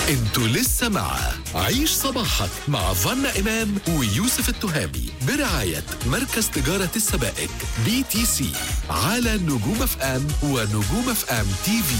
انتوا لسه مع عيش صباحك مع فنا إمام ويوسف التهامي برعاية مركز تجارة السبائك بي تي سي على نجوم اف ام ونجوم اف ام تي في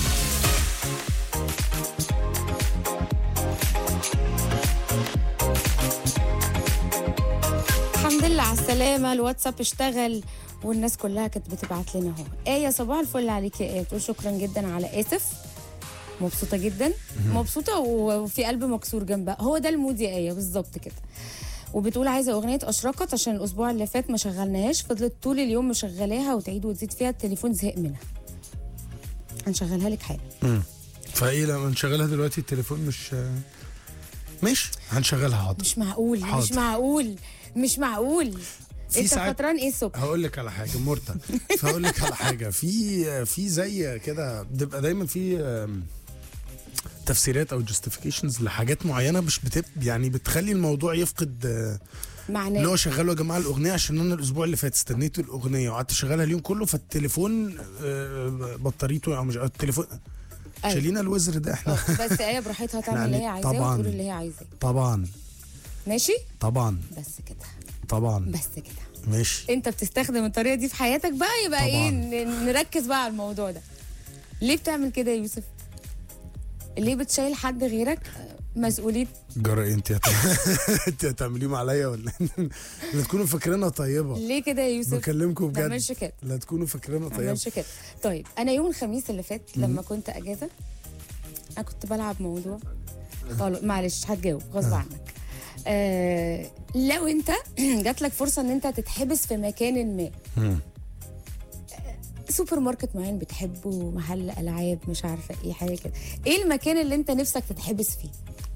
الحمد لله على السلامة الواتساب اشتغل والناس كلها كانت بتبعت لنا اهو آية صباح الفل عليك يا آية بتقول شكرا جدا على آسف مبسوطة جدا مبسوطة وفي قلب مكسور جنبها هو ده المود يا آية بالظبط كده وبتقول عايزة أغنية أشرقت عشان الأسبوع اللي فات ما شغلناهاش فضلت طول اليوم مشغلاها وتعيد وتزيد فيها التليفون زهق منها هنشغلها لك حالا فايه لما نشغلها دلوقتي التليفون مش ماشي هنشغلها حاضر مش معقول مش حاضر. معقول مش معقول في انت ساعات- خطران ايه الصبح هقول لك على حاجه مرتا فهقول لك على حاجه في في زي كده بيبقى دايما في آم، تفسيرات او جاستيفيكيشنز لحاجات معينه مش بتب يعني بتخلي الموضوع يفقد آه، اللي معناه هو شغلوا يا جماعه الاغنيه عشان انا الاسبوع اللي فات استنيت الاغنيه وقعدت اشغلها اليوم كله فالتليفون آه، بطاريته او مش آه، التليفون أيوة. شيلينا الوزر ده احنا بس ايه براحتها تعمل اللي هي يعني عايزاه طبعاً. وتقول اللي هي عايزاه طبعا ماشي طبعا بس كده طبعا بس كده ماشي انت بتستخدم الطريقه دي في حياتك بقى يبقى طبعاً. ايه ن- نركز بقى على الموضوع ده ليه بتعمل كده يا يوسف ليه بتشيل حد غيرك مسؤوليه جرى انت هت... انت هتعمليهم عليا ولا لا تكونوا فاكرينها طيبه ليه كده يا يوسف بكلمكم ما بجد تعملش كده لا تكونوا فاكرينها ما طيبه تعملش كده طيب انا يوم الخميس اللي فات لما كنت اجازه انا كنت بلعب موضوع خلاص معلش هتجاوب غصب عنك آه لو انت جات لك فرصه ان انت تتحبس في مكان ما مم. سوبر ماركت معين بتحبه محل العاب مش عارفه ايه حاجه كده ايه المكان اللي انت نفسك تتحبس فيه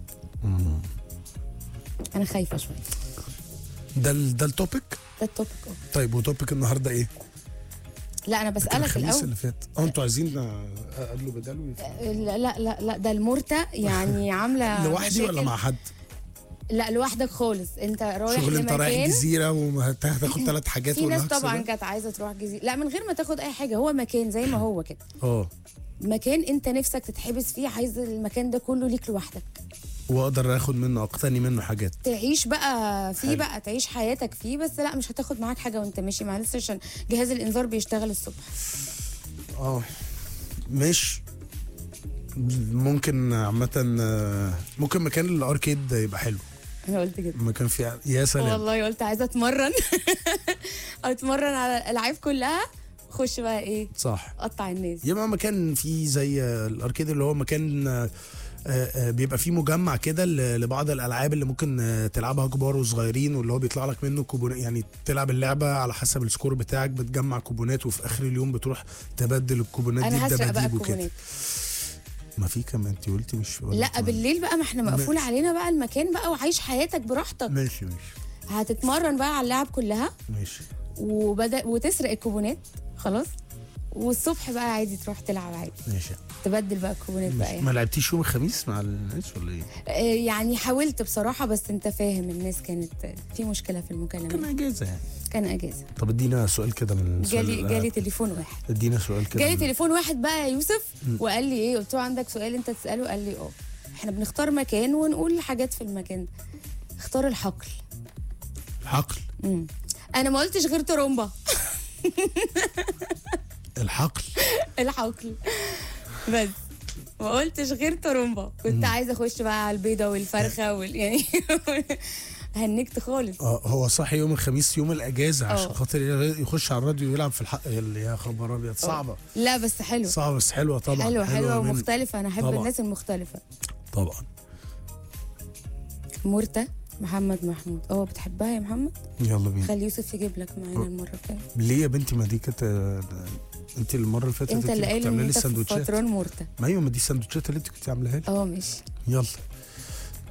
انا خايفه شويه ده ال... ده التوبيك ده التوبيك اه طيب وتوبيك النهارده ايه؟ لا انا كان بسالك الخميس الاول اللي فات اه انتوا عايزين اقابله بداله لا لا لا لا ده المرتة يعني عامله لوحدي ولا مشاكل. مع حد؟ لا لوحدك خالص انت رايح شغل انت رايح لمكان جزيره وهتاخد ثلاث حاجات في ناس والهجص طبعا ده؟ كانت عايزه تروح جزيره لا من غير ما تاخد اي حاجه هو مكان زي ما هو كده اه مكان انت نفسك تتحبس فيه عايز المكان ده كله ليك لوحدك واقدر اخد منه اقتني منه حاجات تعيش بقى فيه حلو. بقى تعيش حياتك فيه بس لا مش هتاخد معاك حاجه وانت ماشي معلش عشان جهاز الانذار بيشتغل الصبح اه مش ممكن عامة آه، ممكن مكان الاركيد يبقى حلو انا قلت كده مكان فيه يا سلام والله قلت عايزه اتمرن اتمرن على الالعاب كلها خش بقى ايه صح قطع الناس يبقى مكان فيه زي آه، الاركيد اللي هو مكان آه، آه، بيبقى فيه مجمع كده ل- لبعض الالعاب اللي ممكن آه، تلعبها كبار وصغيرين واللي هو بيطلع لك منه كوبونات يعني تلعب اللعبه على حسب السكور بتاعك بتجمع كوبونات وفي اخر اليوم بتروح تبدل الكوبونات دي انا هسرق بقى بدباديب وكده الكوبونات ما في كمان انت قلتي مش ولا لا كمان؟ بالليل بقى ما احنا مقفول ماشي. علينا بقى المكان بقى وعايش حياتك براحتك ماشي ماشي هتتمرن بقى على اللعب كلها ماشي وبدا وتسرق الكوبونات خلاص والصبح بقى عادي تروح تلعب عادي ماشي تبدل بقى الكوبونات بقى ماشي. يعني. ما لعبتيش يوم الخميس مع الناس ولا ايه؟ آه، يعني حاولت بصراحه بس انت فاهم الناس كانت في مشكله في كان المكالمه اجازه يعني كان اجازه طب ادينا سؤال كده من جالي سؤال- جالي تليفون واحد ادينا سؤال كده جالي من- تليفون واحد بقى يا يوسف وقال لي ايه قلت له عندك سؤال انت تساله قال لي اه احنا بنختار مكان ونقول حاجات في المكان ده اختار الحقل الحقل مم. انا ما قلتش غير ترومبا الحقل الحقل بس ما قلتش غير ترومبا كنت عايزه اخش بقى على البيضه والفرخه وال... يعني هنكت خالص اه هو صح يوم الخميس يوم الاجازه عشان اه. خاطر يخش على الراديو ويلعب في الحق يا خبر ابيض صعبه لا بس حلو صعبه بس حلوه طبعا حلوه حلوه منه. ومختلفه انا احب طبعا. الناس المختلفه طبعا مرتة محمد محمود اه بتحبها يا محمد يلا بينا خلي يوسف يجيب لك معانا المره الجايه ليه يا بنتي ما دي كانت آه، انت المره اللي فاتت انت انت اللي كنت قايل عامله ان لي انت السندوتشات فطران مرتة ما ايوه ما دي السندوتشات اللي انت كنت عاملاها لي اه ماشي يلا